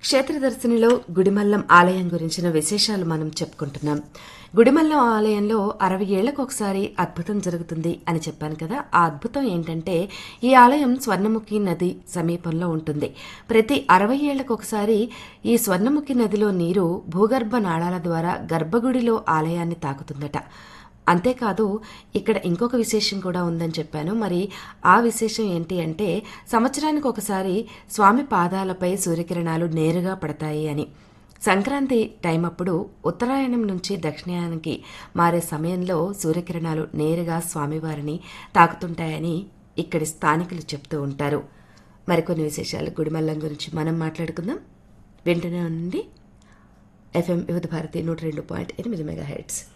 క్షేత్రదర్శినిలో గుడిమల్లం ఆలయం గురించిన విశేషాలు మనం చెప్పుకుంటున్నాం గుడిమల్లం ఆలయంలో అరవై ఏళ్లకు ఒకసారి అద్భుతం జరుగుతుంది అని చెప్పాను కదా ఆ అద్భుతం ఏంటంటే ఈ ఆలయం స్వర్ణముఖి నది సమీపంలో ఉంటుంది ప్రతి అరవై ఏళ్లకు ఒకసారి ఈ స్వర్ణముఖి నదిలో నీరు భూగర్భ నాళాల ద్వారా గర్భగుడిలో ఆలయాన్ని తాకుతుందట అంతేకాదు ఇక్కడ ఇంకొక విశేషం కూడా ఉందని చెప్పాను మరి ఆ విశేషం ఏంటి అంటే సంవత్సరానికి ఒకసారి స్వామి పాదాలపై సూర్యకిరణాలు నేరుగా పడతాయి అని సంక్రాంతి టైం అప్పుడు ఉత్తరాయణం నుంచి దక్షిణాయనానికి మారే సమయంలో సూర్యకిరణాలు నేరుగా స్వామివారిని తాకుతుంటాయని ఇక్కడి స్థానికులు చెప్తూ ఉంటారు మరికొన్ని విశేషాలు గుడిమల్లం గురించి మనం మాట్లాడుకుందాం వింటూనే ఉండండి ఎఫ్ఎం వివిధ భారతి నూట రెండు పాయింట్ ఎనిమిది మెగా హెడ్స్